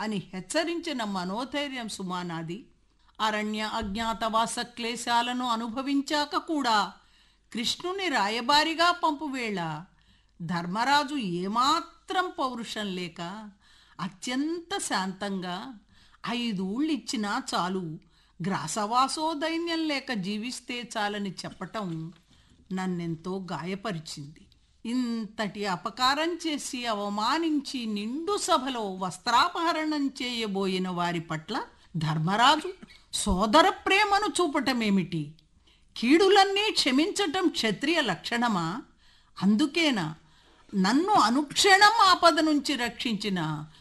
అని హెచ్చరించిన మనోధైర్యం సుమానాది అరణ్య అజ్ఞాతవాస క్లేశాలను అనుభవించాక కూడా కృష్ణుని రాయబారిగా పంపువేళ ధర్మరాజు ఏమాత్రం పౌరుషం లేక అత్యంత శాంతంగా ఐదూళ్ళిచ్చినా చాలు గ్రాసవాసో దైన్యం లేక జీవిస్తే చాలని చెప్పటం నన్నెంతో గాయపరిచింది ఇంతటి అపకారం చేసి అవమానించి నిండు సభలో వస్త్రాపహరణం చేయబోయిన వారి పట్ల ధర్మరాజు సోదర ప్రేమను చూపటమేమిటి కీడులన్నీ క్షమించటం క్షత్రియ లక్షణమా అందుకేనా నన్ను అనుక్షణం ఆపద నుంచి రక్షించిన